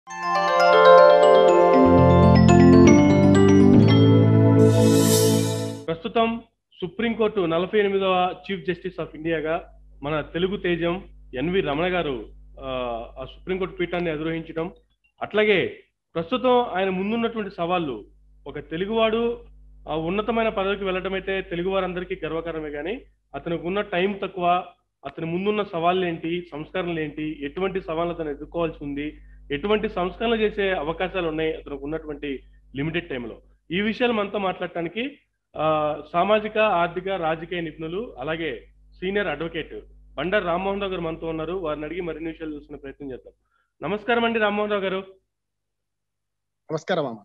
ప్రస్తుతం సుప్రీంకోర్టు నలభై ఎనిమిదవ చీఫ్ జస్టిస్ ఆఫ్ ఇండియాగా మన తెలుగు తేజం ఎన్వి రమణ గారు ఆ, ఆ సుప్రీంకోర్టు పీఠాన్ని అధిరోహించడం అట్లాగే ప్రస్తుతం ఆయన ముందున్నటువంటి సవాళ్ళు ఒక తెలుగువాడు ఆ ఉన్నతమైన పదవికి వెళ్ళడం అయితే తెలుగు వారందరికీ గర్వకారమే కానీ అతనికి ఉన్న టైం తక్కువ అతని ముందున్న సవాళ్ళు ఏంటి సంస్కరణలు ఏంటి ఎటువంటి సవాళ్ళు అతను ఎదుర్కోవాల్సి ఉంది ఎటువంటి సంస్కరణలు చేసే అవకాశాలు ఉన్నాయి అతనికి ఉన్నటువంటి లిమిటెడ్ టైంలో ఈ విషయాలు మనతో మాట్లాడటానికి ఆ, సామాజిక ఆర్థిక రాజకీయ నిపుణులు అలాగే సీనియర్ అడ్వకేట్ బండారు రామ్మోహన్ రావు గారు మనతో ఉన్నారు వారిని అడిగి మరిన్ని విషయాలు తెలుసుకునే ప్రయత్నం చేద్దాం నమస్కారం అండి రామ్మోహన్ రావు గారు నమస్కారం అమ్మ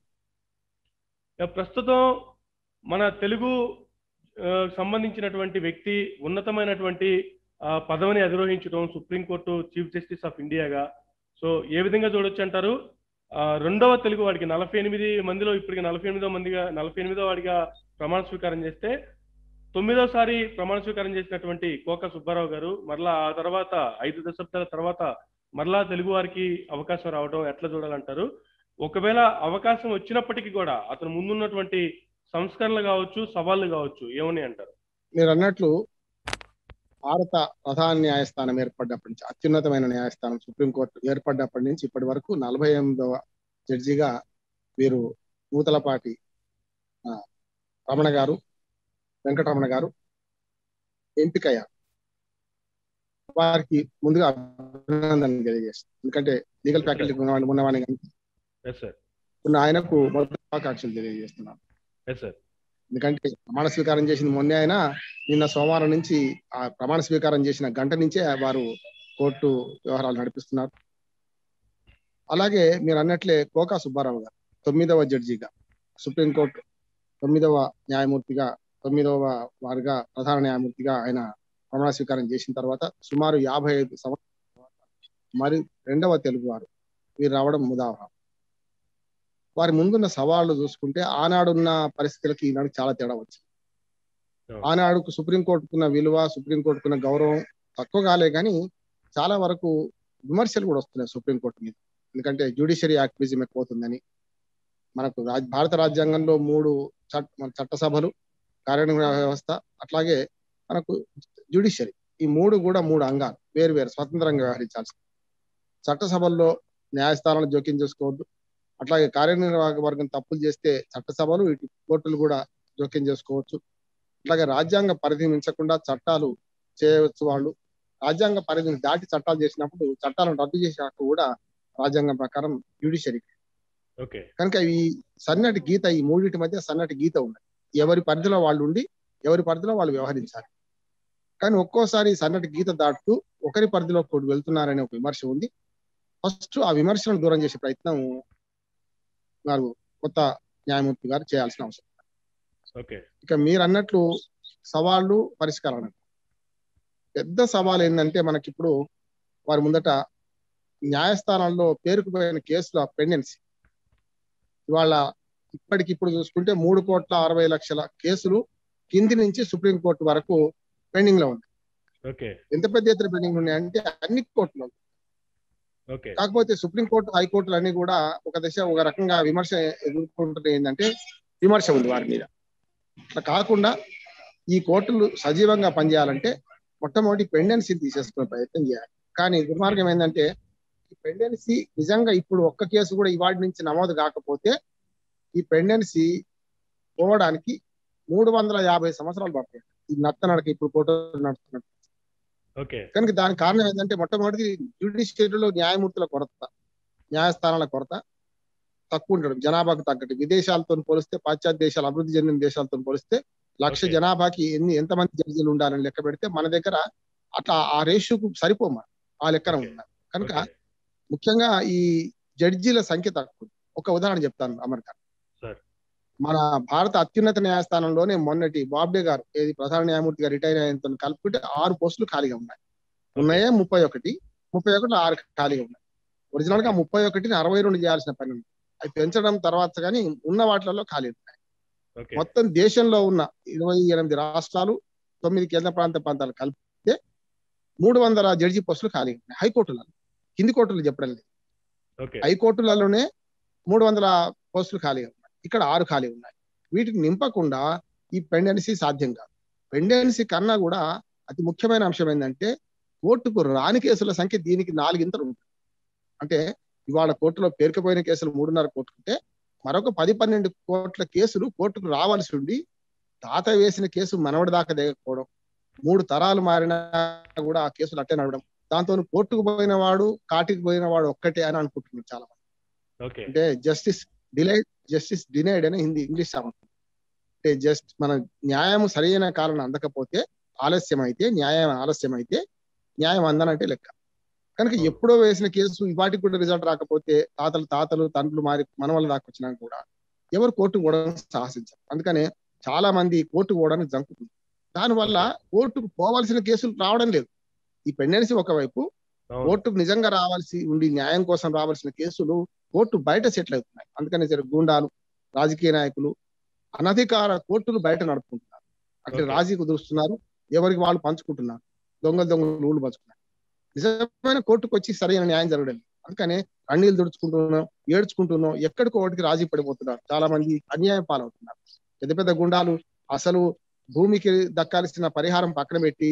ఇక ప్రస్తుతం మన తెలుగు ఆ, సంబంధించినటువంటి వ్యక్తి ఉన్నతమైనటువంటి ఆ, పదవిని అధిరోహించడం సుప్రీంకోర్టు చీఫ్ జస్టిస్ ఆఫ్ ఇండియాగా సో ఏ విధంగా చూడొచ్చు అంటారు ఆ, రెండవ తెలుగు వాడికి నలభై ఎనిమిది మందిలో ఇప్పటికి నలభై ఎనిమిదో మందిగా నలభై ఎనిమిదో వాడిగా ప్రమాణ స్వీకారం చేస్తే తొమ్మిదోసారి ప్రమాణ స్వీకారం చేసినటువంటి కోక సుబ్బారావు గారు మరలా ఆ తర్వాత ఐదు దశాబ్దాల తర్వాత మరలా తెలుగు వారికి అవకాశం రావడం ఎట్లా చూడాలంటారు ఒకవేళ అవకాశం వచ్చినప్పటికీ కూడా అతను ముందున్నటువంటి సంస్కరణలు కావచ్చు సవాళ్లు కావచ్చు ఏమని అంటారు మీరు అన్నట్లు భారత ప్రధాన న్యాయస్థానం ఏర్పడ్డప్పటి నుంచి అత్యున్నతమైన న్యాయస్థానం సుప్రీంకోర్టు ఏర్పడ్డప్పటి నుంచి ఇప్పటి వరకు నలభై ఎనిమిదవ జడ్జిగా వీరు నూతలపాటి ఆ, రమణ గారు వెంకటరమణ గారు ఎంపికయ్యారు వారికి ముందుగా అభినందనలు తెలియజేస్తాను ఎందుకంటే లీగల్ ఫ్యాకల్టీ ఉన్నవాడిని కనుక ఎస్ సార్ ఉన్న ఆయనకు మొదటి శుభాకాంక్షలు తెలియజేస్తున్నాను ఎస్ సార్ ఎందుకంటే ప్రమాణ స్వీకారం చేసింది మొన్నే అయినా నిన్న సోమవారం నుంచి ఆ ప్రమాణ స్వీకారం చేసిన గంట నుంచే వారు కోర్టు వ్యవహారాలు నడిపిస్తున్నారు అలాగే మీరు అన్నట్లే కోకా సుబ్బారావు గారు తొమ్మిదవ జడ్జిగా సుప్రీంకోర్టు తొమ్మిదవ న్యాయమూర్తిగా తొమ్మిదవ వారిగా ప్రధాన న్యాయమూర్తిగా ఆయన ప్రమాణ స్వీకారం చేసిన తర్వాత సుమారు యాభై ఐదు సంవత్సరాల తర్వాత మరి రెండవ తెలుగు వారు వీరు రావడం ముదావహం వారి ముందున్న సవాళ్లు చూసుకుంటే ఆనాడున్న పరిస్థితులకి ఈనాడు చాలా తేడా వచ్చింది ఆనాడుకు సుప్రీంకోర్టుకున్న విలువ సుప్రీంకోర్టుకున్న గౌరవం తక్కువ కాలే కానీ చాలా వరకు విమర్శలు కూడా వస్తున్నాయి సుప్రీంకోర్టు మీద ఎందుకంటే జ్యుడిషియరీ యాక్టివిజం ఎక్కువవుతుందని మనకు రాజ్- భారత రాజ్యాంగంలో మూడు చట్ మన చట్టసభలు కార్యనిర్వహణ వ్యవస్థ అట్లాగే మనకు జ్యుడిషియరీ ఈ మూడు కూడా మూడు అంగాలు వేరు వేరు స్వతంత్రంగా వ్యవహరించాల్సి చట్టసభల్లో న్యాయస్థానాలు జోక్యం చేసుకోవద్దు అట్లాగే కార్యనిర్వాహక వర్గం తప్పులు చేస్తే చట్టసభలు ఇటు కోర్టులు కూడా జోక్యం చేసుకోవచ్చు అట్లాగే రాజ్యాంగ పరిధి మించకుండా చట్టాలు చేయవచ్చు వాళ్ళు రాజ్యాంగ పరిధిని దాటి చట్టాలు చేసినప్పుడు చట్టాలను రద్దు చేసే హక్కు కూడా రాజ్యాంగం ప్రకారం జ్యుడిషియరీ ఓకే కనుక ఈ సన్నటి గీత ఈ మూడింటి మధ్య సన్నటి గీత ఉన్నది ఎవరి పరిధిలో వాళ్ళు ఉండి ఎవరి పరిధిలో వాళ్ళు వ్యవహరించాలి కానీ ఒక్కోసారి ఈ సన్నటి గీత దాటుతూ ఒకరి పరిధిలో కూడా వెళ్తున్నారనే ఒక విమర్శ ఉంది ఫస్ట్ ఆ విమర్శలను దూరం చేసే ప్రయత్నం వారు కొత్త న్యాయమూర్తి గారు చేయాల్సిన అవసరం ఓకే ఇక మీరు అన్నట్లు సవాళ్ళు పరిష్కారాలు పెద్ద సవాల్ ఏంటంటే మనకి ఇప్పుడు వారి ముందట న్యాయస్థానాల్లో పేరుకుపోయిన కేసుల పెండెన్సీ ఇవాళ ఇప్పటికిప్పుడు చూసుకుంటే మూడు కోట్ల అరవై లక్షల కేసులు కింది నుంచి సుప్రీంకోర్టు వరకు పెండింగ్ లో ఉంది ఓకే ఎంత పెద్ద ఎత్తున పెండింగ్ ఉన్నాయంటే అన్ని కోర్టులో ఓకే కాకపోతే సుప్రీంకోర్టు హైకోర్టులు అన్ని కూడా ఒక దశ ఒక రకంగా విమర్శ ఎదుర్కొంటున్నాయి ఏంటంటే విమర్శ ఉంది వారి మీద అట్లా కాకుండా ఈ కోర్టులు సజీవంగా పనిచేయాలంటే మొట్టమొదటి పెండెన్సీ తీసేసుకునే ప్రయత్నం చేయాలి కానీ దుర్మార్గం ఏంటంటే ఈ పెండెన్సీ నిజంగా ఇప్పుడు ఒక్క కేసు కూడా ఇవాటి నుంచి నమోదు కాకపోతే ఈ పెండెన్సీ పోవడానికి మూడు వందల యాభై సంవత్సరాలు పడతాయి ఈ నత్తనడక ఇప్పుడు కోర్టు నడుస్తున్నట్టు ఓకే కనుక దానికి కారణం ఏంటంటే మొట్టమొదటి జ్యుడిషియరీలో న్యాయమూర్తుల కొరత న్యాయస్థానాల కొరత తక్కువ ఉండడం జనాభాకు తగ్గట్టు విదేశాలతో పోలిస్తే పాశ్చాత్య దేశాలు అభివృద్ధి చెందిన దేశాలతో పోలిస్తే లక్ష Okay. జనాభాకి ఎన్ని ఎంతమంది జడ్జీలు ఉండాలని లెక్క పెడితే మన దగ్గర అట్లా ఆ రేషియోకు సరిపోమా ఆ లెక్కన Okay. ఉన్నారు కనుక ఓకే. ముఖ్యంగా ఈ జడ్జీల సంఖ్య తక్కువ ఒక ఉదాహరణ చెప్తాను అమెరికా Sir. మన భారత అత్యున్నత న్యాయస్థానంలోనే మొన్నటి బాబ్డే గారు ఏది ప్రధాన న్యాయమూర్తిగా రిటైర్ అయిన కలుపుకుంటే ఆరు పోస్టులు ఖాళీగా ఉన్నాయి ఉన్నాయే ముప్పై ఒకటి ముప్పై ఒకటి ఆరు ఖాళీగా ఉన్నాయి ఒరిజినల్ గా ముప్పై ఒకటిని అరవై రెండు చేయాల్సిన పని ఉంది అవి పెంచడం తర్వాత కానీ ఉన్న వాటిలలో ఖాళీ ఉన్నాయి ఓకే మొత్తం దేశంలో ఉన్న ఇరవై ఎనిమిది రాష్ట్రాలు తొమ్మిది కేంద్ర ప్రాంత ప్రాంతాలు కలిపితే మూడు వందల జడ్జి పోస్టులు ఖాళీ ఉన్నాయి హైకోర్టులలో కింది కోర్టులు చెప్పడం లేదు ఓకే హైకోర్టులలోనే మూడు వందల పోస్టులు ఖాళీ ఉన్నాయి ఇక్కడ ఆరు ఖాళీ ఉన్నాయి వీటిని నింపకుండా ఈ పెండెన్సీ సాధ్యం కాదు పెండెన్సీ కన్నా కూడా అతి ముఖ్యమైన అంశం ఏంటంటే కోర్టుకు రాని కేసుల సంఖ్య దీనికి నాలుగింతలు ఉంటుంది అంటే ఇవాళ కోర్టులో పేరుకుపోయిన కేసులు మూడున్నర కోట్లుంటే మరొక పది పన్నెండు కోట్ల కేసులు కోర్టుకు రావాల్సి ఉండి తాత వేసిన కేసు మనవడి దాకా దిగకపోవడం మూడు తరాలు మారినా కూడా ఆ కేసులు అట్టే నడవడం దాంతో కోర్టుకు పోయిన వాడు కాటికి పోయిన వాడు ఒక్కటే అని అనుకుంటున్నారు చాలా మంది ఓకే అంటే జస్టిస్ డిలైడ్ జస్టిస్ డినైడ్ అని హిందీ ఇంగ్లీష్ సామెత అంటే జస్ట్ మన న్యాయం సరైన కారణం అందకపోతే ఆలస్యం అయితే న్యాయం ఆలస్యం అయితే న్యాయం అందనంటే లెక్క కనుక ఎప్పుడో వేసిన కేసు వాటికి కూడా రిజల్ట్ రాకపోతే తాతలు తాతలు తండ్రులు మారి మనవల దాకా వచ్చినా కూడా ఎవరు కోర్టుకు పోవడానికి సాహసించారు అందుకనే చాలా మంది కోర్టుకు పోవడానికి జంకుతుంది దానివల్ల కోర్టుకు పోవాల్సిన కేసులు రావడం లేదు ఈ పెండెన్సీ ఒకవైపు అవును. కోర్టుకు నిజంగా రావాల్సి ఉండి న్యాయం కోసం రావాల్సిన కేసులు కోర్టు బయట సెటిల్ అవుతున్నాయి అందుకని సరే గూండాలు రాజకీయ నాయకులు అనధికార కోర్టులు బయట నడుపుకుంటున్నారు అంటే Okay. రాజీ కుదురుస్తున్నారు ఎవరికి వాళ్ళు పంచుకుంటున్నారు దొంగ దొంగలు ఊళ్ళు పంచుకున్నారు నిజమైన కోర్టుకు వచ్చి సరైన న్యాయం జరగడం లేదు. అందుకనే కన్నీళ్ళు దుడుచుకుంటున్నాం ఏడ్చుకుంటున్నాం ఎక్కడికో ఒకటికి రాజీ పడిపోతున్నారు చాలా మంది అన్యాయం పాలవుతున్నారు పెద్ద పెద్ద గుండాలు అసలు భూమికి దక్కాల్సిన పరిహారం పక్కన పెట్టి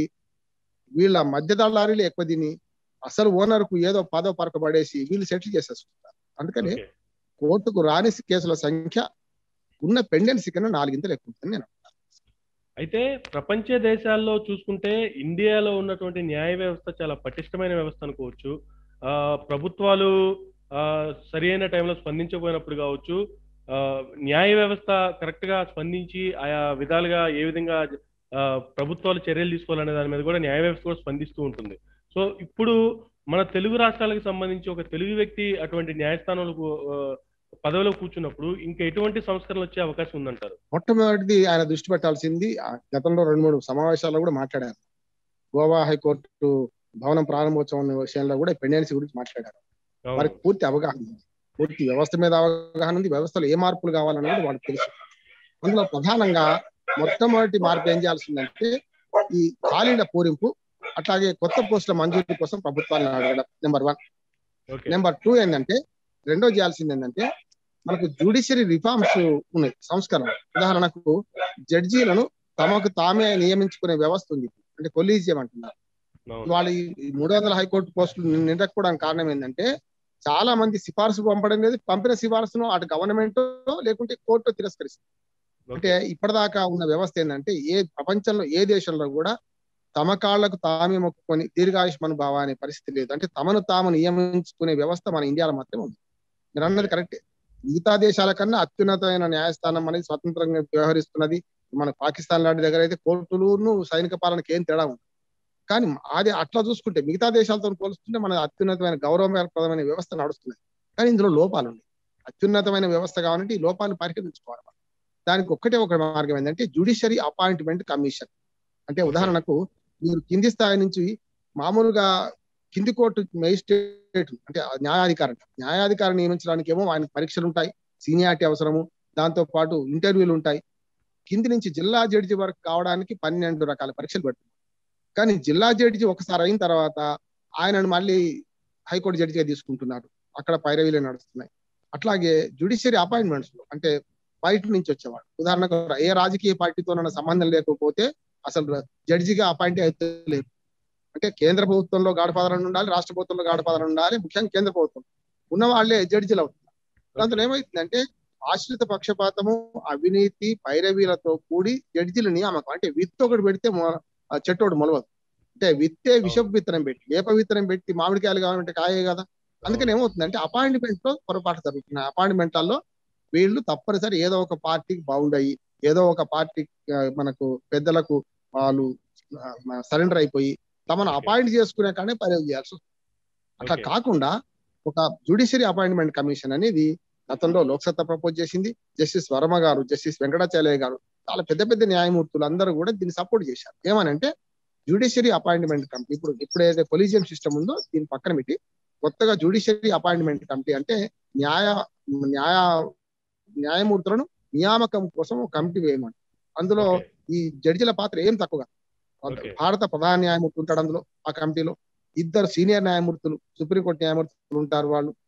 వీళ్ళ మధ్య దళారీలు ఎక్కువ తిని అసలు ఓనర్ కు ఏదో పదో పరక పడేసి వీళ్ళు సెటిల్ చేసేసుకుంటారు అందుకని ఓకే. కోర్టుకు రాని కేసుల సంఖ్య ఉన్న పెండెన్సీ కన్నా నాలుగింతలు ఎక్కువ ఉంటుంది నేను అయితే ప్రపంచ దేశాల్లో చూసుకుంటే ఇండియాలో ఉన్నటువంటి న్యాయ వ్యవస్థ చాలా పటిష్టమైన వ్యవస్థ అనుకోవచ్చు ఆ, ప్రభుత్వాలు ఆ, సరి అయిన టైంలో స్పందించకపోయినప్పుడు కావచ్చు ఆ, న్యాయ వ్యవస్థ కరెక్ట్ గా స్పందించి ఆయా విధాలుగా ఏ విధంగా ఆ, ప్రభుత్వాలు చర్యలు తీసుకోవాలనే దాని మీద కూడా న్యాయ వ్యవస్థ కూడా స్పందిస్తూ ఉంటుంది సో ఇప్పుడు మన తెలుగు రాష్ట్రాలకు సంబంధించి ఒక తెలుగు వ్యక్తి అటువంటి న్యాయస్థానంలో కూ- ఆ, పదవిలో కూర్చున్నప్పుడు ఇంకా ఎటువంటి సంస్కరణలు వచ్చే అవకాశం ఉందంటారు మొట్టమొదటిది ఆయన దృష్టి పెట్టాల్సింది ఆ గతంలో రెండు మూడు సమావేశాల్లో కూడా మాట్లాడారు గోవా హైకోర్టు భవనం ప్రారంభోత్సవం విషయంలో కూడా పెండెన్సీ గురించి మాట్లాడారు అవును. వారికి పూర్తి అవగాహన ఉంది పూర్తి వ్యవస్థ మీద అవగాహన ఉంది వ్యవస్థలో ఏ మార్పులు కావాలన్నది వాళ్ళకి తెలుసు అందులో ప్రధానంగా మొట్టమొదటి మార్పు ఏం చేయాల్సిందంటే ఈ ఖాళీల పూరింపు అట్లాగే కొత్త పోస్టుల మంజూరు కోసం ప్రభుత్వాన్ని అడగడం number one okay number two ఏంటంటే రెండో చేయాల్సింది ఏంటంటే మనకు జ్యుడిషియరీ రిఫార్మ్స్ ఉన్నాయి సంస్కరణ ఉదాహరణకు జడ్జీలను తమకు తామే నియమించుకునే వ్యవస్థ ఉంది అంటే కొలీజియం అంటున్నారు అవును. వాళ్ళ ఈ మూడు వందల హైకోర్టు పోస్టులు నిండకపోవడానికి కారణం ఏంటంటే చాలా మంది సిఫార్సు పంపడం లేదు పంపిన సిఫార్సును అటు గవర్నమెంట్ లేకుంటే కోర్టు తిరస్కరిస్తుంది అంటే ఇప్పటిదాకా ఉన్న వ్యవస్థ ఏంటంటే ఏ ప్రపంచంలో ఏ దేశంలో కూడా తమ కాళ్లకు తామే మొక్కుకొని దీర్ఘాయుష్మను భావ అనే పరిస్థితి లేదు అంటే తమను తాము నియమించుకునే వ్యవస్థ మన ఇండియాలో మాత్రమే ఉంది మీరు అన్నది కరెక్టే మిగతా దేశాల కన్నా అత్యున్నతమైన న్యాయస్థానం అనేది స్వతంత్రంగా వ్యవహరిస్తున్నది మన పాకిస్తాన్ లాంటి దగ్గర అయితే కోర్టులను సైనిక పాలనకి ఏం తేడా ఉంది కానీ అది అట్లా చూసుకుంటే మిగతా దేశాలతో పోలుస్తుంటే మన అత్యున్నతమైన గౌరవప్రదమైన వ్యవస్థ నడుస్తుంది కానీ ఇందులో లోపాలు ఉన్నాయి అత్యున్నతమైన వ్యవస్థ కావాలంటే ఈ లోపాలు పరిహరించుకోవాలి మనం. దానికి ఒక్కటే ఒక మార్గం ఏంటంటే జ్యుడిషియరీ అపాయింట్మెంట్ కమిషన్ అంటే ఉదాహరణకు మీరు కింది స్థాయి నుంచి మామూలుగా కింది కోర్టు మెజిస్ట్రేట్ అంటే ఆ న్యాయాధికారి న్యాయాధికారి నియమించడానికి ఏమో ఆయనకు పరీక్షలు ఉంటాయి సీనియారిటీ అవసరము దాంతో పాటు ఇంటర్వ్యూలు ఉంటాయి కింది నుంచి జిల్లా జడ్జి వరకు కావడానికి పన్నెండు రకాల పరీక్షలు పెడుతుంది కానీ జిల్లా జడ్జి ఒకసారి అయిన తర్వాత ఆయనను మళ్ళీ హైకోర్టు జడ్జిగా తీసుకుంటున్నారు అక్కడ పైరవీలే నడుస్తున్నాయి అట్లాగే జ్యుడిషియరీ అపాయింట్మెంట్స్ అంటే బయట నుంచి వచ్చేవాడు ఉదాహరణకు ఏ రాజకీయ పార్టీతో సంబంధం లేకపోతే అసలు జడ్జిగా అపాయింట్ అయితే లేదు అంటే కేంద్ర ప్రభుత్వంలో గాఢపాదన ఉండాలి రాష్ట్ర ప్రభుత్వంలో గాఢపాదన ఉండాలి ముఖ్యంగా కేంద్ర ప్రభుత్వం ఉన్న వాళ్ళే జడ్జిలు అవుతున్నారు దాంతో ఏమైతుందంటే ఆశ్రిత పక్షపాతము అవినీతి పైరవీలతో కూడి జడ్జిల నియామకం అంటే విత్ ఒకటి పెడితే మొ- ఆ చెట్టోడు మొలవదు అంటే విత్తే విషపు విత్తనం పెట్టి వేప విత్తనం పెట్టి మామిడికాయలు కావాలంటే కాయే కదా అందుకని ఏమవుతుందంటే అపాయింట్మెంట్ లో పొరపాటు జరుగుతున్నాయి అపాయింట్మెంట్లలో వీళ్ళు తప్పనిసరి ఏదో ఒక పార్టీకి బౌండ్ అయ్యి ఏదో ఒక పార్టీ ఆ, మనకు పెద్దలకు వాళ్ళు సరెండర్ అయిపోయి తమను Okay. అపాయింట్ చేసుకునే కానీ పర్యవేక్షణ చేయాల్సి వస్తుంది. అట్లా Okay. కాకుండా ఒక జ్యుడిషియరీ అపాయింట్మెంట్ కమిషన్ అనేది గతంలో లోక్సత్తా ప్రపోజ్ చేసింది జస్టిస్ వర్మ గారు జస్టిస్ వెంకటాచార్య గారు చాలా పెద్ద పెద్ద న్యాయమూర్తులు అందరూ కూడా దీన్ని సపోర్ట్ చేశారు ఏమనంటే జ్యుడిషియరీ అపాయింట్మెంట్ కమిటీ ఇప్పుడు ఇప్పుడు ఏదైతే కొలీజియం సిస్టమ్ ఉందో దీన్ని పక్కన పెట్టి కొత్తగా జ్యుడిషియరీ అపాయింట్మెంట్ కమిటీ అంటే న్యాయ న్యాయ న్యాయమూర్తులను నియామకం కోసం ఒక కమిటీ వేయమంటారు అందులో ఓకే. ఈ జడ్జిల పాత్ర ఏం తక్కువ ఓకే. భారత ప్రధాన న్యాయమూర్తి ఉంటాడు అందులో ఆ కమిటీలో ఇద్దరు సీనియర్ న్యాయమూర్తులు సుప్రీంకోర్టు న్యాయమూర్తులు ఉంటారు వాళ్ళు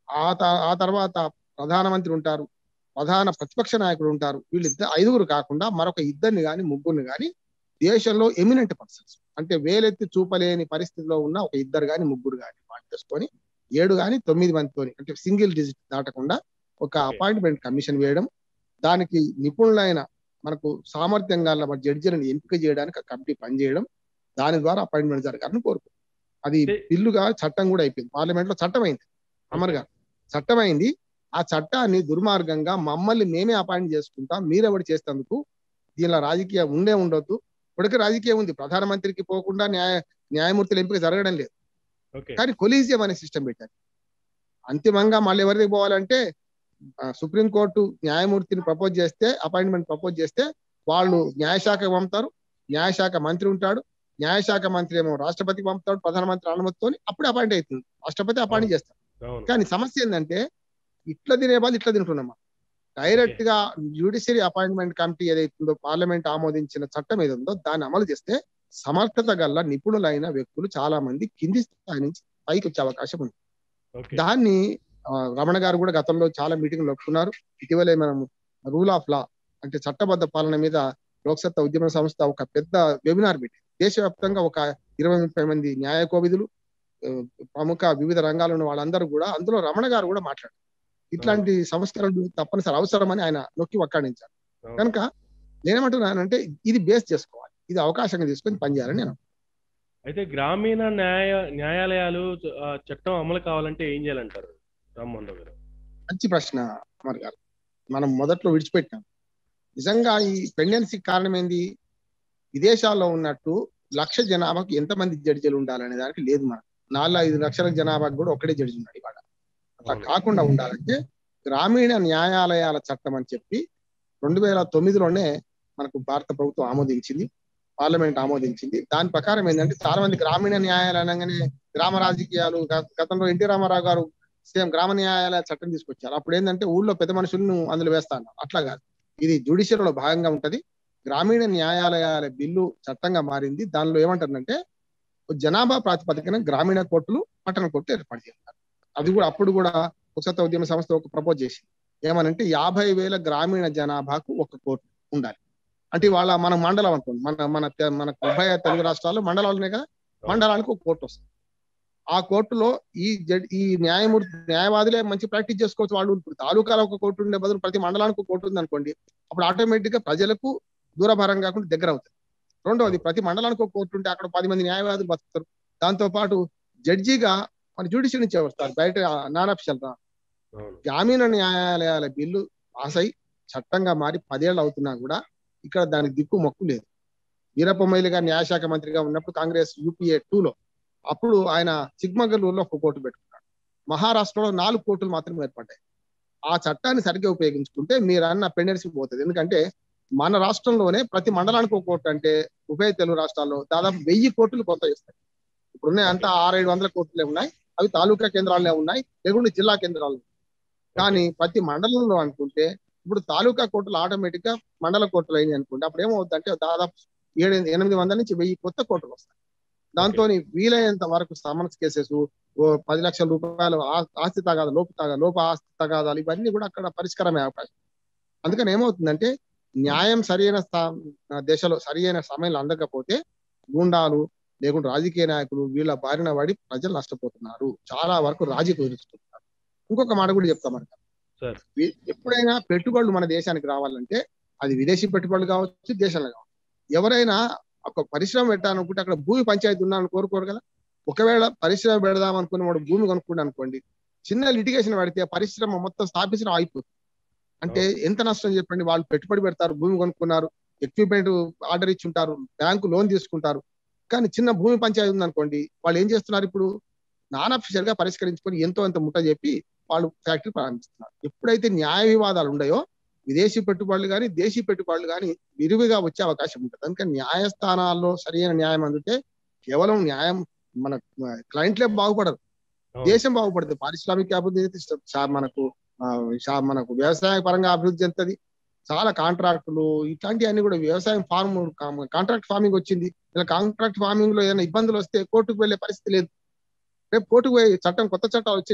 ఆ త- ఆ తర్వాత ప్రధానమంత్రి ఉంటారు ప్రధాన ప్రతిపక్ష నాయకుడు ఉంటారు వీళ్ళిద్దరు ఐదుగురు కాకుండా మరొక ఇద్దరిని కానీ ముగ్గురిని కానీ దేశంలో ఎమినెంట్ పర్సన్స్ అంటే వేలెత్తి చూపలేని పరిస్థితిలో ఉన్న ఒక ఇద్దరు కానీ ముగ్గురు కానీ వాళ్ళు చేసుకొని ఏడు కానీ తొమ్మిది మందితోని అంటే సింగిల్ డిజిట్ దాటకుండా ఒక అపాయింట్మెంట్ కమిషన్ వేయడం దానికి నిపుణులైన మనకు సామర్థ్యం గల మన జడ్జిలను ఎంపిక చేయడానికి ఆ కమిటీ పనిచేయడం దాని ద్వారా అపాయింట్మెంట్ జరగాలని కోరుకుంది అది అంటే- బిల్లుగా చట్టం కూడా అయిపోయింది పార్లమెంట్ లో చట్టం అయింది అమరుగా చట్టం అయింది ఆ చట్టాన్ని దుర్మార్గంగా మమ్మల్ని మేమే అపాయింట్ చేసుకుంటాం మీరెవరు చేసేందుకు దీనిలో రాజకీయం ఉండే ఉండొద్దు ఇప్పటికీ రాజకీయం ఉంది ప్రధానమంత్రికి పోకుండా న్యాయ న్యాయమూర్తుల ఎంపిక జరగడం లేదు ఓకే కానీ కొలీజియం అనే సిస్టమ్ పెట్టారు అంతిమంగా మళ్ళీ ఎవరికి పోవాలంటే ఆ, సుప్రీంకోర్టు న్యాయమూర్తిని ప్రపోజ్ చేస్తే అపాయింట్మెంట్ ప్రపోజ్ చేస్తే వాళ్ళు న్యాయశాఖ పంపుతారు న్యాయశాఖ మంత్రి ఉంటాడు న్యాయశాఖ మంత్రి ఏమో రాష్ట్రపతికి పంపుతాడు ప్రధానమంత్రి అనుమతితో అప్పుడే అపాయింట్ అవుతుంది రాష్ట్రపతి అపాయింట్ చేస్తారు అవును కానీ సమస్య ఏంటంటే ఇట్లా తినే వాళ్ళు ఇట్లా తింటున్నాం డైరెక్ట్ గా జ్యుడిషియరీ అపాయింట్మెంట్ కమిటీ ఏదైతుందో పార్లమెంట్ ఆమోదించిన చట్టం ఏది ఉందో దాన్ని అమలు చేస్తే సమర్థత గల నిపుణులైన వ్యక్తులు చాలా మంది కింది స్థాయి నుంచి పైకి వచ్చే అవకాశం ఉంది ఓకే దాన్ని ఆ, రమణ గారు కూడా గతంలో చాలా మీటింగ్లు ఒప్పుకున్నారు ఇటీవలే మనం రూల్ ఆఫ్ లా అంటే చట్టబద్ధ పాలన మీద లోక్సత్తా ఉద్యమ సంస్థ ఒక పెద్ద వెబినార్ పెట్టి దేశవ్యాప్తంగా ఒక ఇరవై ముప్పై మంది న్యాయ కోవిదులు ఆ, ప్రముఖ వివిధ రంగాల్లో ఉన్న వాళ్ళందరూ కూడా అందులో రమణ గారు కూడా మాట్లాడారు ఇట్లాంటి సంస్కరణలు తప్పనిసరి అవసరమని ఆయన నొక్కి వక్కాడించారు అవును. కనుక నేనేమంటున్నానంటే ఇది బేస్ చేసుకోవాలి ఇది అవకాశంగా తీసుకొని పనిచేయాలని నేను అయితే గ్రామీణ న్యాయ న్యాయాలయాలు ఆ, చట్టం అమలు కావాలంటే ఏం చేయాలంటారు రామ్మోహన్ రావు గారు మంచి ప్రశ్న అమర్ గారు మనం మొదట్లో విడిచిపెట్టాం నిజంగా ఈ పెండెన్సీ కారణం ఏంది విదేశాల్లో ఉన్నట్టు లక్ష జనాభాకు ఎంతమంది జడ్జిలు ఉండాలనే దానికి లేదు మనం నాలుగు ఐదు లక్షల జనాభాకు కూడా ఒకటే జడ్జి ఉన్నాడు ఇవాళ అట్లా అవును. కాకుండా ఉండాలంటే గ్రామీణ న్యాయాలయాల చట్టం అని చెప్పి రెండు వేల తొమ్మిదిలోనే మనకు భారత ప్రభుత్వం ఆమోదించింది పార్లమెంట్ ఆమోదించింది దాని ప్రకారం ఏంటంటే చాలా మంది గ్రామీణ న్యాయాలు అనగానే గ్రామ రాజకీయాలు గ- గతంలో ఎన్టీ రామారావు గారు సేమ్ గ్రామ న్యాయాలయ చట్టం తీసుకొచ్చారు అప్పుడు ఏంటంటే ఊళ్ళో పెద్ద మనుషులను అందులో వేస్తాను అట్లా కాదు ఇది జుడిషియరీలో భాగంగా ఉంటది గ్రామీణ న్యాయాలయాల బిల్లు చట్టంగా మారింది దానిలో ఏమంటారంటే జనాభా ప్రాతిపదికన గ్రామీణ కోర్టులు పట్టణ కోర్టులు ఏర్పాటు చేస్తారు అది కూడా అప్పుడు కూడా ఉత్సత ఉద్యమ సంస్థ ఒక ప్రపోజ్ చేసింది ఏమనంటే యాభై వేల గ్రామీణ జనాభాకు ఒక కోర్టు ఉండాలి అంటే వాళ్ళ మన మండలం అనుకోండి మన మన తె- మన ఉభయ తెలుగు రాష్ట్రాల్లో మండలాలు ఉన్నాయి కదా మండలానికి ఒక కోర్టు వస్తుంది ఆ కోర్టులో ఈ జడ్ ఈ న్యాయమూర్తి న్యాయవాదులే మంచి ప్రాక్టీస్ చేసుకోవచ్చు వాళ్ళు ఇప్పుడు తాలూకాలో ఒక కోర్టు ఉండే బదులు ప్రతి మండలానికి ఒక కోర్టు ఉంది అనుకోండి అప్పుడు ఆటోమేటిక్ గా ప్రజలకు దూరభారం కాకుండా దగ్గర అవుతుంది రెండవది ప్రతి మండలానికి ఒక కోర్టు ఉంటే అక్కడ పది మంది న్యాయవాదులు బతుకుతారు దాంతో పాటు జడ్జిగా మన జ్యుడిషియల్ నుంచే వస్తారు బయట నాన్ అఫిషియల్ రా అవును గ్రామీణ న్యాయాలయాల బిల్లు పాస్ అయి చట్టంగా మారి పదేళ్ళు అవుతున్నా కూడా ఇక్కడ దానికి దిక్కు మొక్కు లేదు వీరప్ప మొయిలి గారు న్యాయశాఖ మంత్రిగా ఉన్నప్పుడు కాంగ్రెస్ యూపీఏ లో అప్పుడు ఆయన చిక్మగలూరులో ఒక కోర్టు పెట్టుకున్నాడు మహారాష్ట్రలో నాలుగు కోర్టులు మాత్రమే ఏర్పడ్డాయి ఆ చట్టాన్ని సరిగ్గా ఉపయోగించుకుంటే మీరు అన్న పెండెన్సీ పోతుంది ఎందుకంటే మన రాష్ట్రంలోనే ప్రతి మండలానికి ఒక కోర్టు అంటే ఉభయ తెలుగు రాష్ట్రాల్లో దాదాపు వెయ్యి కోర్టులు కొత్త ఇస్తాయి ఇప్పుడున్నాయి అంతా ఆరేడు వందల కోర్టులే ఉన్నాయి అవి తాలూకా కేంద్రాలే ఉన్నాయి లేకుంటే జిల్లా కేంద్రాలు ఉన్నాయి. కానీ ప్రతి మండలంలో అనుకుంటే ఇప్పుడు తాలూకా కోర్టులు ఆటోమేటిక్ గా మండల కోర్టులు అయినాయి అనుకుంటే అప్పుడు ఏమవుతుందంటే దాదాపు ఏడు ఎనిమిది వందల నుంచి వెయ్యి కొత్త కోర్టులు వస్తాయి దాంతో వీలైనంత వరకు సమన్స్ కేసెస్ ఓ పది లక్షల రూపాయలు ఆ- ఆస్తి తగాదా లోపు తగా లోప ఆస్తి తగాదాలు ఇవన్నీ కూడా అక్కడ పరిష్కారమే అవకాశం అందుకని ఏమవుతుందంటే న్యాయం సరైన స్థా- దశలో సరైన సమయంలో అందకపోతే గూండాలు లేకుంటే రాజకీయ నాయకులు వీళ్ళ బారిన పడి ప్రజలు నష్టపోతున్నారు చాలా వరకు రాజీ కుదురుస్తున్నారు ఇంకొక మాట కూడా చెప్తాం మనకి సార్ వి- ఎప్పుడైనా పెట్టుబడులు మన దేశానికి రావాలంటే అది విదేశీ పెట్టుబడులు కావచ్చు దేశంలో కావచ్చు ఎవరైనా ఒక పరిశ్రమ పెట్టాలనుకుంటే అక్కడ భూమి పంచాయతీ ఉండాలని కోరుకోరు కదా ఒకవేళ పరిశ్రమ పెడదాం అనుకున్న వాడు భూమి కొనుక్కుంటే అనుకోండి చిన్న లిటిగేషన్ పెడితే పరిశ్రమ మొత్తం స్థాపించడం అయిపోతుంది అంటే ఎంత నష్టం చెప్పండి వాళ్ళు పెట్టుబడి పెడతారు భూమి కొనుక్కున్నారు ఎక్విప్మెంట్ ఆర్డర్ ఇచ్చి ఉంటారు బ్యాంకు లోన్ తీసుకుంటారు కానీ చిన్న భూమి పంచాయతీ ఉందనుకోండి వాళ్ళు ఏం చేస్తున్నారు ఇప్పుడు నాన్ అఫీషియల్ గా పరిష్కరించుకొని ఎంతో ఎంత ముట్ట చెప్పి వాళ్ళు ఫ్యాక్టరీ ప్రారంభిస్తున్నారు ఎప్పుడైతే న్యాయ వివాదాలు ఉన్నాయో విదేశీ పెట్టుబడులు కానీ దేశీ పెట్టుబడులు కానీ విరివిగా వచ్చే అవకాశం ఉంటుంది అందుకని న్యాయస్థానాల్లో సరైన న్యాయం అందితే కేవలం న్యాయం మన క్లయింట్లే బాగుపడరు అవును. దేశం బాగుపడుతుంది పారిశ్రామిక అభివృద్ధి చా- మనకు ఆ, చా- మనకు వ్యవసాయ పరంగా అభివృద్ధి చెందుతుంది చాలా కాంట్రాక్టులు ఇట్లాంటివన్నీ కూడా వ్యవసాయం ఫార్మ్ కాంట్రాక్ట్ ఫార్మింగ్ వచ్చింది ఇలా కాంట్రాక్ట్ ఫార్మింగ్ లో ఏదైనా ఇబ్బందులు వస్తే కోర్టుకు వెళ్లే పరిస్థితి లేదు రేపు కోర్టుకు పోయి చట్టం కొత్త చట్టాలు వచ్చినాయి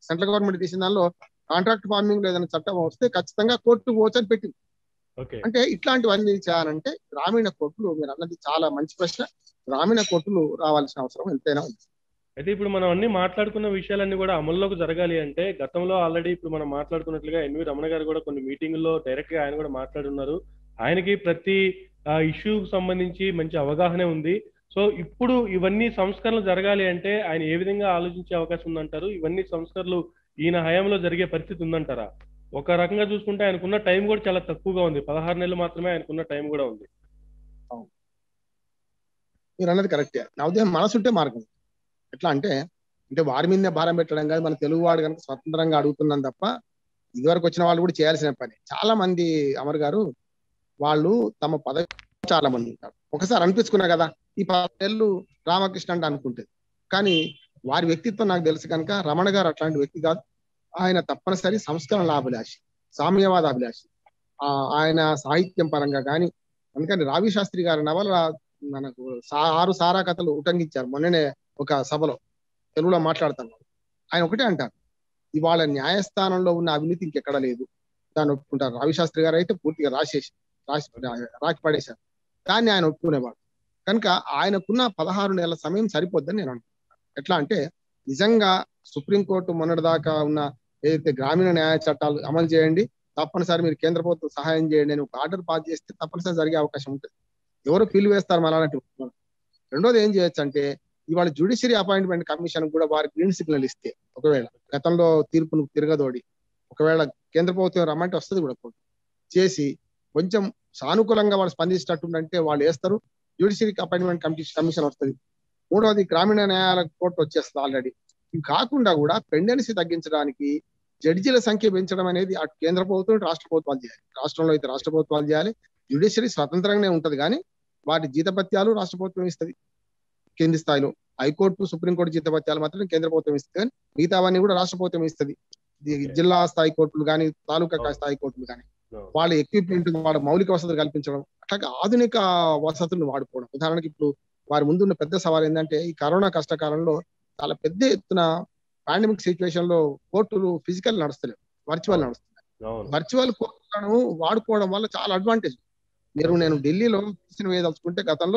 సెంట్రల్ గవర్నమెంట్ తీసిన దానిలో కాంట్రాక్ట్ ఫార్మింగ్ లో ఏదైనా చట్టం వస్తే ఖచ్చితంగా కోర్టు పోవచ్చు అని పెట్టింది ఓకే అంటే ఇట్లాంటివన్నీ చేయాలంటే గ్రామీణ కోర్టులు మీరు అన్నది చాలా మంచి ప్రశ్న గ్రామీణ కోర్టులు రావాల్సిన అవసరం ఎంతైనా ఉంది అయితే ఇప్పుడు మనం అన్ని మాట్లాడుకున్న విషయాలన్నీ కూడా అమల్లోకి జరగాలి అంటే గతంలో ఆల్రెడీ ఇప్పుడు మనం మాట్లాడుకున్నట్లుగా ఎన్వి రమణ గారు కూడా కొన్ని మీటింగుల్లో డైరెక్ట్ గా ఆయన కూడా మాట్లాడున్నారు ఆయనకి ప్రతి ఇష్యూకి సంబంధించి మంచి అవగాహన ఉంది సో ఇప్పుడు ఇవన్నీ సంస్కరణలు జరగాలి అంటే ఆయన ఏ విధంగా ఆలోచించే అవకాశం ఉందంటారు ఇవన్నీ సంస్కరణలు ఈయన హయాంలో జరిగే పరిస్థితి ఉందంటారా ఒక రకంగా చూసుకుంటే ఆయనకున్న టైం కూడా చాలా తక్కువగా ఉంది పదహారు నెలలు మాత్రమే ఆయనకున్న టైం కూడా ఉంది మీరు అన్నది కరెక్టే నా ఉదయం మనసు ఉంటే మార్గం ఎట్లా అంటే అంటే వారి మీదనే భారం పెట్టడం కాదు మన తెలుగువాడు కనుక స్వతంత్రంగా అడుగుతున్నాం తప్ప ఇదివరకు వచ్చిన వాళ్ళు కూడా చేయాల్సిన పని చాలా మంది అమర్ గారు వాళ్ళు తమ పదవి చాలా మంది ఉంటారు ఒకసారి అనిపించుకున్నా కదా ఈ పదేళ్ళు రామకృష్ణ అంటే అనుకుంటుంది కానీ వారి వ్యక్తిత్వం నాకు తెలుసు కనుక రమణ గారు అట్లాంటి వ్యక్తి కాదు ఆయన తప్పనిసరి సంస్కరణ అభిలాషి సామ్యవాద అభిలాషి ఆ ఆయన సాహిత్యం పరంగా కానీ అందుకని రావి శాస్త్రి గారి నవల మనకు సా- ఆరు సారా కథలు ఉటంకించారు మొన్ననే ఒక సభలో తెలుగులో మాట్లాడుతున్నాం ఆయన ఒకటే అంటారు ఇవాళ న్యాయస్థానంలో ఉన్న అవినీతి ఇంకెక్కడ లేదు దాన్ని ఒప్పుకుంటారు రావి శాస్త్రి గారు అయితే పూర్తిగా రాసేసి రాసి రాకి పడేశారు దాన్ని ఆయన ఒప్పుకునేవాడు కనుక ఆయనకున్న పదహారు నెలల సమయం సరిపోద్దని నేను అనుకుంటున్నాను ఎట్లా అంటే నిజంగా సుప్రీంకోర్టు మొన్నటిదాకా ఉన్న ఏదైతే గ్రామీణ న్యాయ చట్టాలు అమలు చేయండి తప్పనిసరి మీరు కేంద్ర ప్రభుత్వం సహాయం చేయండి అని ఒక ఆర్డర్ పాస్ చేస్తే తప్పనిసరి జరిగే అవకాశం ఉంటుంది ఎవరు పిల్లు వేస్తారు మన అలాంటి వాళ్ళు. రెండోది ఏం చేయొచ్చు అంటే ఇవాళ జ్యుడిషియరీ అపాయింట్మెంట్ కమిషన్ కూడా వారి గ్రీన్ సిగ్నల్ ఇస్తే ఒకవేళ గతంలో తీర్పును తిరగదోడి ఒకవేళ కేంద్ర ప్రభుత్వం రమ్మంటే వస్తుంది కూడా కోర్టు చేసి కొంచెం సానుకూలంగా వాళ్ళు స్పందించేటట్టుందంటే వాళ్ళు వేస్తారు జ్యుడిషియరీ అపాయింట్మెంట్ కమిటీ కమిషన్ వస్తుంది మూడవది గ్రామీణ న్యాయాల కోర్టు వచ్చేస్తుంది ఆల్రెడీ ఇవి కాకుండా కూడా పెండెన్సీ తగ్గించడానికి జడ్జీల సంఖ్య పెంచడం అనేది అటు కేంద్ర ప్రభుత్వం ఇటు రాష్ట్ర ప్రభుత్వాలు చేయాలి రాష్ట్రంలో అయితే రాష్ట్ర ప్రభుత్వాలు చేయాలి జ్యుడిషియరీ స్వతంత్రంగానే ఉంటది కానీ వాటి జీతపత్యాలు రాష్ట్ర ప్రభుత్వం ఇస్తుంది కింది స్థాయిలో హైకోర్టు సుప్రీంకోర్టు జీతపత్యాలు మాత్రం కేంద్ర ప్రభుత్వం ఇస్తుంది కానీ మిగతావన్నీ కూడా రాష్ట్ర ప్రభుత్వం ఇస్తుంది ఇది జిల్లా స్థాయి కోర్టులు కానీ తాలూకా స్థాయి కోర్టులు కానీ వాళ్ళ ఎక్విప్మెంట్ వాళ్ళ మౌలిక వసతులు కల్పించడం అట్లాగే ఆధునిక వసతులను వాడుకోవడం ఉదాహరణకి ఇప్పుడు వారి ముందున్న పెద్ద సవాల్ ఏంటంటే ఈ కరోనా కష్టకాలంలో చాలా పెద్ద ఎత్తున పాండమిక్ సిచ్యువేషన్ లో కోర్టులు ఫిజికల్ నడుస్తలేవు వర్చువల్ నడుస్తున్నాయి అవును వర్చువల్ కోర్టులను వాడుకోవడం వల్ల చాలా అడ్వాంటేజ్ మీరు నేను ఢిల్లీలో పిటిషన్ వేయదలుచుకుంటే గతంలో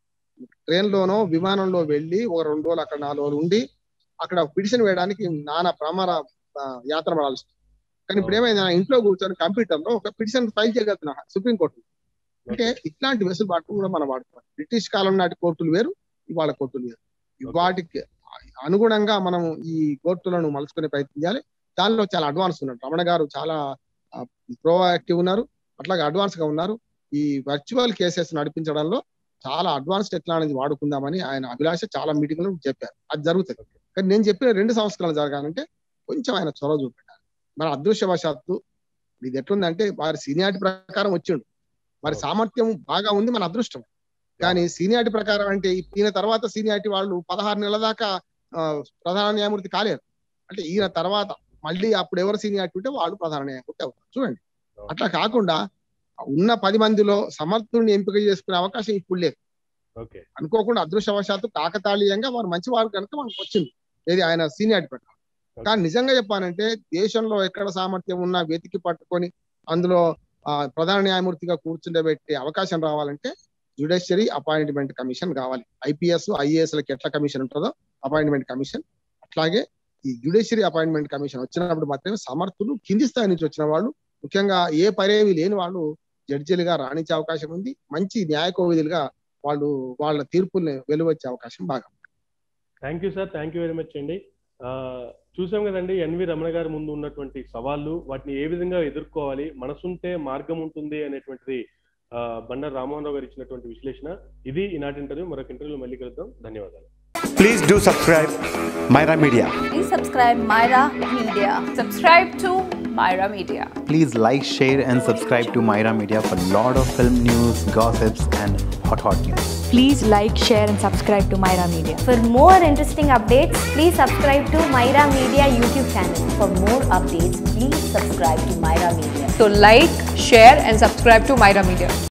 ట్రైన్ లోనో విమానంలో వెళ్ళి ఒక రెండు రోజులు అక్కడ నాలుగు రోజులు ఉండి అక్కడ పిటిషన్ వేయడానికి నానా ప్రమార ఆ, యాత్ర పడాల్సి వస్తుంది. కానీ ఇప్పుడు ఏమైంది నా ఇంట్లో కూర్చొని కంప్యూటర్ లో ఒక పిటిషన్ ఫైల్ చేయగలుగుతున్నా సుప్రీంకోర్టు అంటే ఇట్లాంటి వెసులుబాటు కూడా మనం వాడుకోవాలి బ్రిటిష్ కాలం నాటి కోర్టులు వేరు ఇవాళ కోర్టులు వేరు వాటికి అనుగుణంగా మనం ఈ కోర్టులను మలుచుకునే ప్రయత్నం చేయాలి దానిలో చాలా అడ్వాన్స్ ఉన్నారు రమణ గారు చాలా ప్రోయాక్టివ్ ఉన్నారు అట్లాగే అడ్వాన్స్ గా ఉన్నారు ఈ వర్చువల్ కేసెస్ నడిపించడంలో చాలా అడ్వాన్స్ టెక్నాలజీ వాడుకుందామని ఆయన అభిలాష చాలా మీటింగ్లో చెప్పారు అది జరుగుతుంది కానీ నేను చెప్పిన రెండు సంవత్సరాలు జరగాలంటే కొంచెం ఆయన చొరవ చూపెట్టాలి మన అదృష్టవశాత్తు ఇది ఎట్లుందంటే వారి సీనియారిటీ ప్రకారం వచ్చిండు వారి సామర్థ్యం బాగా ఉంది మన అదృష్టం కానీ సీనియారిటీ ప్రకారం అంటే ఈయన తర్వాత సీనియారిటీ వాళ్ళు పదహారు నెలల దాకా ఆ, ప్రధాన న్యాయమూర్తి కాలేరు అంటే ఈయన తర్వాత మళ్ళీ అప్పుడు ఎవరు సీనియారిటీ ఉంటే వాళ్ళు ప్రధాన న్యాయమూర్తి అవుతారు చూడండి అట్లా కాకుండా ఉన్న పది మందిలో సమర్థుడిని ఎంపిక చేసుకునే అవకాశం ఇప్పుడు లేదు ఓకే అనుకోకుండా అదృష్టవశాత్తు కాకతాళీయంగా వారు మంచి వారు కనుక మనకు వచ్చింది ఏది ఆయన సీనియారిటీ ప్రకారం కానీ నిజంగా చెప్పాలంటే దేశంలో ఎక్కడ సామర్థ్యం ఉన్నా వెతికి పట్టుకొని అందులో ఆ, ప్రధాన న్యాయమూర్తిగా కూర్చుండబెట్టే అవకాశం రావాలంటే జ్యుడిషియరీ అపాయింట్మెంట్ కమిషన్ కావాలి ఐపీఎస్ ఐఏఎస్ లకి ఎట్లా కమిషన్ ఉంటుందో అపాయింట్మెంట్ కమిషన్ అట్లాగే ఈ జ్యుడిషియరీ అపాయింట్మెంట్ కమిషన్ వచ్చినప్పుడు మాత్రమే సమర్థులు కింది స్థాయి నుంచి వచ్చిన వాళ్ళు ముఖ్యంగా ఏ పరేవి లేని వాళ్ళు జడ్జీలుగా రాణించే అవకాశం ఉంది మంచి న్యాయ కోవిధులుగా వాళ్ళు వాళ్ళ తీర్పుల్ని వెలువచ్చే అవకాశం బాగా thank you sir thank you very much అండి ఆ, చూసాం కదండి ఎన్వి రమణ గారి ముందు ఉన్నటువంటి సవాళ్ళు వాటిని ఏ విధంగా ఎదుర్కోవాలి మనసుంటే మార్గం ఉంటుంది అనేటువంటిది ఆ, బండారు రామ్మోహన్ రావు గారు ఇచ్చినటువంటి విశ్లేషణ ఇది ఈనాటి ఇంటర్వ్యూ మరొక ఇంటర్వ్యూలో మళ్ళీ కలుద్దాం ధన్యవాదాలు Please do subscribe Myra Media. Please subscribe Myra Media. Subscribe to Myra Media. Please like, share, and subscribe to Myra Media for lot of film news, gossips, and hot hot news. Please like, share, and subscribe to Myra Media. For more interesting updates, please subscribe to Myra Media YouTube channel. For more updates, please subscribe to Myra Media. So like, share and subscribe to Myra Media.